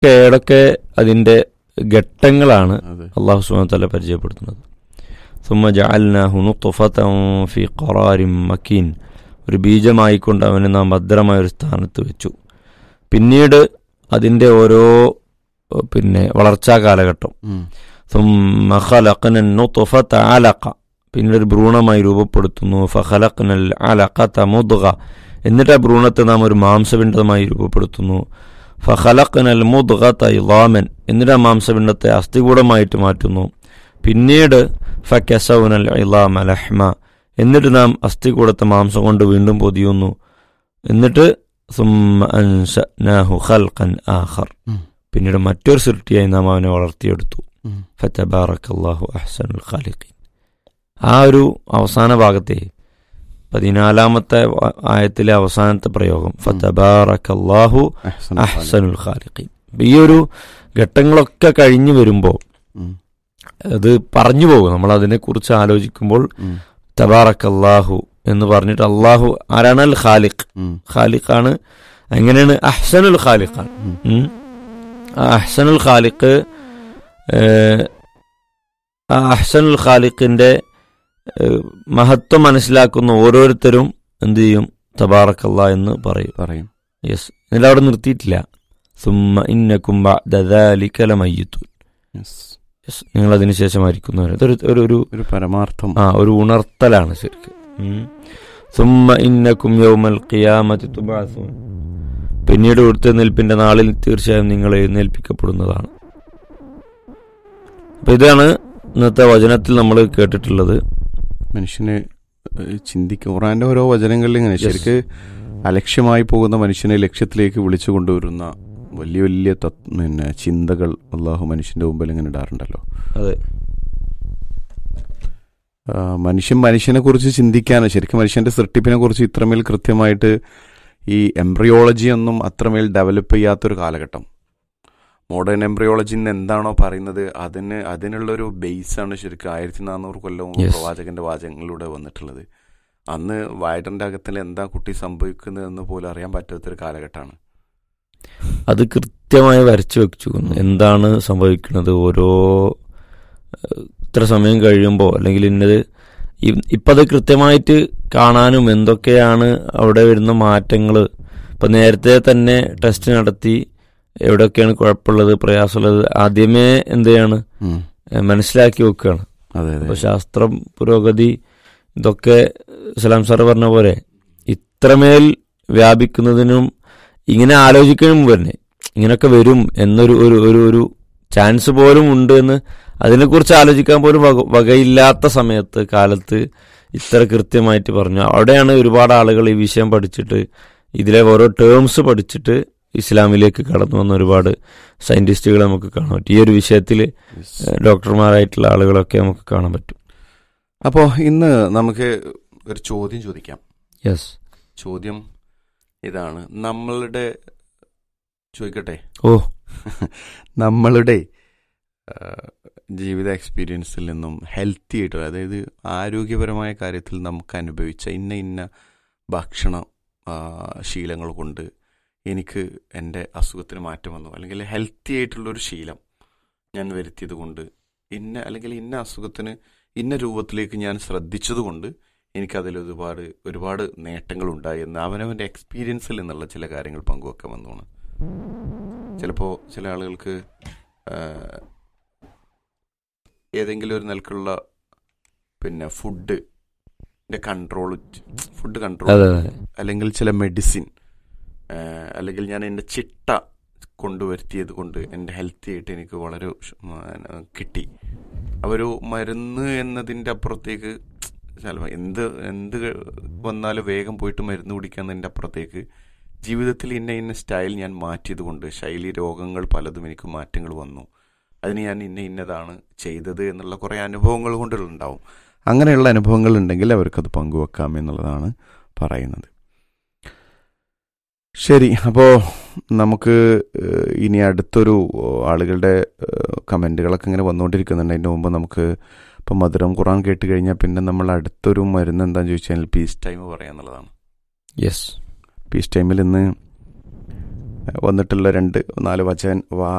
ഏതൊക്കെ അതിന്റെ ഘട്ടങ്ങളാണ് അതെ അള്ളാഹു സുബ്ഹാനഹു വ പരിചയപ്പെടുത്തുന്നത് ثم جعلناه نطفة في قرار مكين ഒരു ബീജമായിക്കൊണ്ട് അവനെ നാം ഭദ്രമായ ഒരു സ്ഥാനത്ത് വെച്ചു പിന്നീട് അതിന്റെ ഓരോ ഏഹ്, പിന്നെ വളർച്ചാ കാലഘട്ടം ഉം. ثم خلقنا النطفة علقة പിന്നീട് ഒരു ഭ്രൂണമായി രൂപപ്പെടുത്തുന്നു فخلقنا العلقة مضغة എന്നിട്ട് ആ ഭ്രൂണത്തെ നാം ഒരു മാംസപിണ്ഡമായി രൂപപ്പെടുത്തുന്നു ഫഖലഖ്ന അൽ മുദ്ഗത ഇളാമൻ എന്നിട്ട് ആ മാംസപിണ്ഡത്തെ അസ്ഥികൂടമായിട്ട് മാറ്റുന്നു പിന്നീട് ഫക്കസൗനൽ ഇളാമ ലഹ്മ എന്നിട്ട് നാം അസ്ഥികൂടത്തെ മാംസം കൊണ്ട് വീണ്ടും പൊതിയുന്നു എന്നിട്ട് ثم أنشأناه خلقا آخر ഉം. പിന്നീട് മറ്റൊരു സൃഷ്ടിയായി നാം അവനെ വളർത്തിയെടുത്തു ഉം. ഫതബാറക്കല്ലാഹു അഹ്സനുൽ ഖാലിഖീൻ ആ ഒരു അവസാന ഭാഗത്തെ പതിനാലാമത്തെ വ- ആയത്തിലെ അവസാനത്തെ പ്രയോഗം ഫതബാറക്കല്ലാഹു അഹ്സൻ അഹ്സനുൽ ഖാലിഖീൻ അപ്പൊ ഈ ഒരു ഘട്ടങ്ങളൊക്കെ കഴിഞ്ഞു വരുമ്പോൾ ഉം. അത് പറഞ്ഞു പോകും നമ്മൾ അതിനെക്കുറിച്ച് ആലോചിക്കുമ്പോൾ ഉം. തബാറക്കല്ലാഹു എന്ന് പറഞ്ഞിട്ട് അള്ളാഹു ആരാണ് അൽ ഖാലിഖ് ഉം. ഖാലിഖാണ് എങ്ങനെയാണ് അഹ്സനുൽ ഖാലിഖാണ് ഉം. ഉം. ആ അഹ്സനുൽ ഖാലിഖ് ഏഹ്, ആ അഹ്സനുൽ ഖാലിഖിന്റെ ഏഹ്, മഹത്വം മനസ്സിലാക്കുന്ന ഓരോരുത്തരും എന്ത് ചെയ്യും തബാറക്കല്ല എന്ന് പറയും പറയും യെസ് എന്നിട്ട് അവിടെ നിർത്തിയിട്ടില്ല സുമ്മ ഇന്നക്കും ബഅദ ലമയ്യിത്തുൻ Yes. യെസ് നിങ്ങൾ അതിനുശേഷം മരിക്കുന്നവർ ഇതൊരു ഒരു ഒരു ഒരു പരമാർത്ഥം ആ ഒരു ഉണർത്തലാണ് ശരിക്കും ഉം. സുമ്മ ഇന്നക്കും യൗമൽ ഖിയാമത്തി തുബഅസൂൻ പിന്നീട് ഉയർത്തെഴുന്നേൽപ്പിന്റെ നാളിൽ തീർച്ചയായും നിങ്ങൾ എഴുന്നേൽപ്പിക്കപ്പെടുന്നതാണ് അപ്പൊ ഇതാണ് ഇന്നത്തെ വചനത്തിൽ നമ്മൾ കേട്ടിട്ടുള്ളത് മനുഷ്യന് ഏഹ്, ചിന്തിക്കും ഖുറാന്റെ ഓരോ വചനങ്ങളിൽ ഇങ്ങനെ Yes. ശരിക്ക് അലക്ഷ്യമായി പോകുന്ന മനുഷ്യനെ ലക്ഷ്യത്തിലേക്ക് വിളിച്ചു കൊണ്ടുവരുന്ന വലിയ വലിയ തത്- പിന്നെ ചിന്തകൾ അള്ളാഹു മനുഷ്യന്റെ മുമ്പിൽ ഇങ്ങനെ ഇടാറുണ്ടല്ലോ അതെ ആ, മനുഷ്യൻ മനുഷ്യനെ കുറിച്ച് ചിന്തിക്കാനോ ശരിക്കും മനുഷ്യന്റെ സൃഷ്ടിപ്പിനെ കുറിച്ച് ഇത്രമേൽ കൃത്യമായിട്ട് ഈ എംബ്രിയോളജി ഒന്നും അത്രമേൽ ഡെവലപ്പ് ചെയ്യാത്തൊരു കാലഘട്ടം മോഡേൺ എംബ്രിയോളജി എന്ന് എന്താണോ പറയുന്നത് അതിന് അതിനുള്ളൊരു ബേസാണ് ശരിക്കും ആയിരത്തി നാനൂറ് കൊല്ലം മുമ്പ് Yes. പ്രവാചകന്റെ വാചകങ്ങളിലൂടെ വന്നിട്ടുള്ളത് അന്ന് വയറിന്റെ അകത്തിൽ എന്താ കുട്ടി സംഭവിക്കുന്നതെന്ന് പോലും അറിയാൻ പറ്റാത്തൊരു കാലഘട്ടമാണ് അത് കൃത്യമായി വരച്ചു വെച്ചു എന്താണ് സംഭവിക്കുന്നത് ഓരോ ഏഹ്, ഇത്ര സമയം കഴിയുമ്പോൾ അല്ലെങ്കിൽ ഇന്നത് ഇ- ഇപ്പം അത് കൃത്യമായിട്ട് കാണാനും എന്തൊക്കെയാണ് അവിടെ വരുന്ന മാറ്റങ്ങൾ ഇപ്പം നേരത്തെ തന്നെ ടെസ്റ്റ് നടത്തി എവിടെയൊക്കെയാണ് കുഴപ്പമുള്ളത് പ്രയാസമുള്ളത് ആദ്യമേ എന്ത് ചെയ്യാണ് ഉം. ഏഹ്, മനസ്സിലാക്കി വെക്കുകയാണ് അതെ അതെ അപ്പോൾ ശാസ്ത്രം പുരോഗതി ഇതൊക്കെ സലാം സാർ പറഞ്ഞ പോലെ ഇത്രമേൽ വ്യാപിക്കുന്നതിനും ഇങ്ങനെ ആലോചിക്കുന്നതിന് മുമ്പ് തന്നെ ഇങ്ങനൊക്കെ വരും എന്നൊരു ഒരു ഒരു ഒരു ചാൻസ് പോലും ഉണ്ട് എന്ന് അതിനെക്കുറിച്ച് ആലോചിക്കാൻ പോലും വക വകയില്ലാത്ത സമയത്ത് കാലത്ത് ഇത്ര കൃത്യമായിട്ട് പറഞ്ഞു അവിടെയാണ് ഒരുപാട് ആളുകൾ ഈ വിഷയം പഠിച്ചിട്ട് ഇതിലെ ഓരോ ടേംസ് പഠിച്ചിട്ട് ഇസ്ലാമിലേക്ക് കടന്നു വന്ന ഒരുപാട് സയന്റിസ്റ്റുകളെ നമുക്ക് കാണാൻ പറ്റും ഈ ഒരു വിഷയത്തിൽ Yes. ഡോക്ടർമാരായിട്ടുള്ള ആളുകളൊക്കെ നമുക്ക് കാണാൻ പറ്റും അപ്പോൾ ഇന്ന് നമുക്ക് ഒരു ചോദ്യം ചോദിക്കാം യെസ് ചോദ്യം ഇതാണ് നമ്മളുടെ ചോദിക്കട്ടെ ഓ നമ്മളുടെ ആ, ജീവിത എക്സ്പീരിയൻസിൽ നിന്നും ഹെൽത്തി ആയിട്ട് അതായത് ആരോഗ്യപരമായ കാര്യത്തിൽ നമുക്ക് അനുഭവിച്ച ഇന്ന ഇന്ന ഭക്ഷണ ആ, ശീലങ്ങൾ കൊണ്ട് എനിക്ക് എൻ്റെ അസുഖത്തിന് മാറ്റം വന്നു അല്ലെങ്കിൽ ഹെൽത്തി ആയിട്ടുള്ളൊരു ശീലം ഞാൻ വരുത്തിയത് കൊണ്ട് ഇന്ന അല്ലെങ്കിൽ ഇന്ന അസുഖത്തിന് ഇന്ന രൂപത്തിലേക്ക് ഞാൻ ശ്രദ്ധിച്ചതുകൊണ്ട് എനിക്കതിൽ ഒരുപാട് ഒരുപാട് നേട്ടങ്ങളുണ്ടായി എന്ന് അവനവൻ്റെ എക്സ്പീരിയൻസിൽ നിന്നുള്ള ചില കാര്യങ്ങൾ പങ്കുവെക്കാൻ വന്നതാണ് ചിലപ്പോൾ ചില ആളുകൾക്ക് ആ, ഏതെങ്കിലും ഒരു നിലക്കുള്ള പിന്നെ ഫുഡ് കൺട്രോൾ ഫുഡ് കൺട്രോൾ അതെ അതെ അല്ലെങ്കിൽ ചില മെഡിസിൻ അല്ലെങ്കിൽ ഞാൻ എൻ്റെ ചിട്ട കൊണ്ടുവരുത്തിയത് കൊണ്ട് എൻ്റെ ഹെൽത്തി ആയിട്ട് എനിക്ക് വളരെ ഉഷ്- ഉം, ആ, കിട്ടി അവരു മരുന്ന് എന്നതിൻ്റെ അപ്പുറത്തേക്ക് ചിലപ്പോൾ എന്ത് എന്ത് വന്നാലും വേഗം പോയിട്ട് മരുന്ന് കുടിക്കുന്നതിൻ്റെ അപ്പുറത്തേക്ക് ജീവിതത്തിൽ ഇന്ന ഇന്ന സ്റ്റൈൽ ഞാൻ മാറ്റിയത് കൊണ്ട് ശൈലി രോഗങ്ങൾ പലതും എനിക്ക് മാറ്റങ്ങൾ വന്നു അതിന് ഞാൻ ഇന്ന ഇന്നതാണ് ചെയ്തത് എന്നുള്ള കുറേ അനുഭവങ്ങൾ കൊണ്ടുണ്ടാവും അങ്ങനെയുള്ള അനുഭവങ്ങൾ ഉണ്ടെങ്കിൽ അവർക്കത് പങ്കുവെക്കാം എന്നുള്ളതാണ് പറയുന്നത് ശരി അപ്പോൾ നമുക്ക് ഏഹ്, ഇനി അടുത്തൊരു ഏഹ്, ആളുകളുടെ ഏഹ്, കമൻറ്റുകളൊക്കെ ഇങ്ങനെ വന്നുകൊണ്ടിരിക്കുന്നുണ്ട് അതിൻ്റെ മുമ്പ് നമുക്ക് ഇപ്പം മധുരം ഖുറാൻ കേട്ട് കഴിഞ്ഞാൽ പിന്നെ നമ്മൾ അടുത്തൊരു മരുന്ന് എന്താണെന്ന് ചോദിച്ചാൽ പീസ് ടൈം പറയാന്നുള്ളതാണ് യെസ് പീസ് ടൈമിൽ ഇന്ന് വന്നിട്ടുള്ള രണ്ട് നാല് വചൻ വാ